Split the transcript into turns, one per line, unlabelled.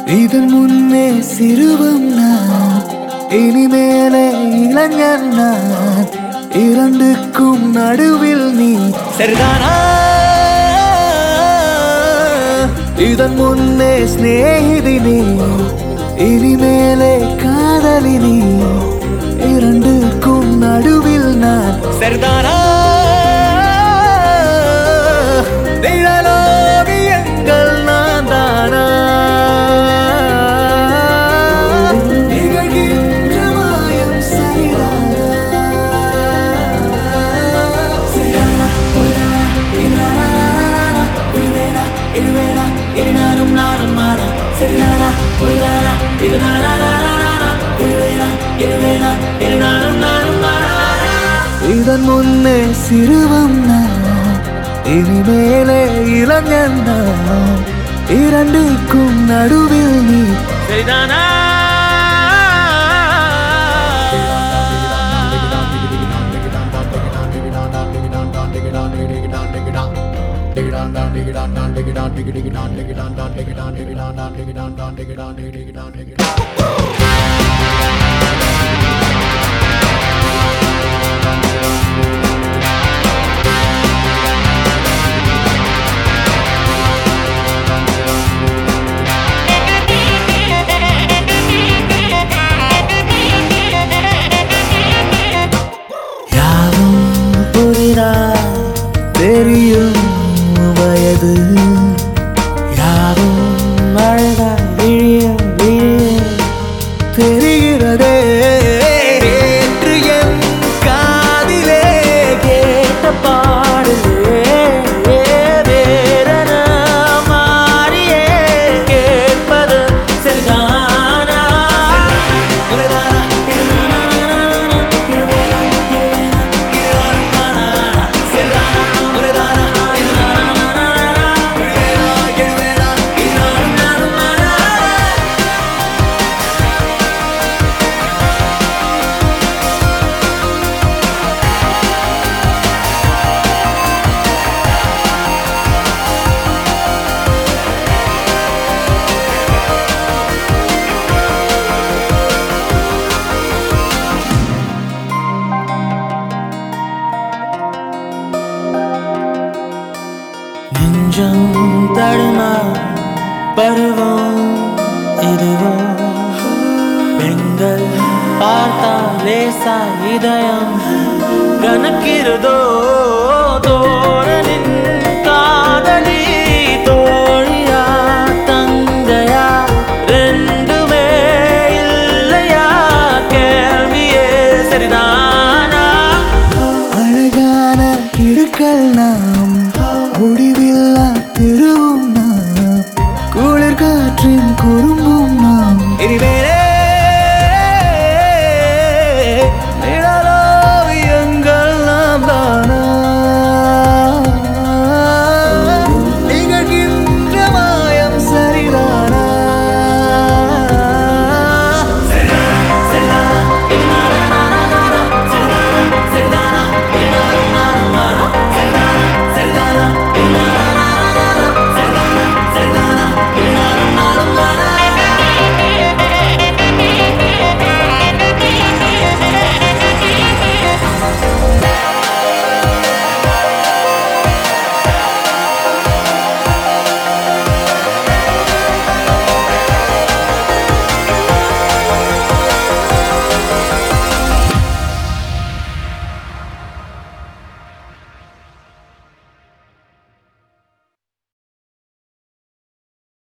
இதன் முன்னே சிறுவம் நான் இனிமேலே இளைஞன் நான் இரண்டுக்கும் நடுவில் நீ சரிதானா இதன் முன்னே சிநேகிதி நீ இனிமேலே காதலி நீ இரண்டுக்கும் நடுவில் நான் சரிதானா நிழலோவியங்கள் நான் தானா நிகழ்கின்ற மாயம் சரிதானா சரிதானா பொய்தானா இதுதானா இதுவேனா இதுவேனா இது நானும் நானும் மாறா சரிதானா பொய்தானா இதுதானா இதுவேனா இதுவேனா இது நானும் நானும் மாறா இதன் முன்னே சிறுவம் நான் இனிமேலே இளைஞன் நான் இரண்டுக்கும் நடுவில் நீ சரிதானா யாவும் புதிதா தெரியும் வயது யாவும் அழகா விழிய விழிய தெரிகிறதே நேற்று என் காதிலே கேட்ட பாடலே வேறென மாறியே கேட்பது சரிதானா உலகானா நெஞ்சம் தடுமா பருவம் இதுவோ பெண்கள் பார்த்தா லேசா இதயம் கணக்கிறதோ தோரனின் காதலி தோழியா தங்கையா ரெண்டுமே இல்லையா கேள்வியே சரிதானா அழகான இருக்கல் நாம் முடிவில்லா திருவும் நாம் குளிர் காற்றின் குறும்பும் நாம் இனிமேலே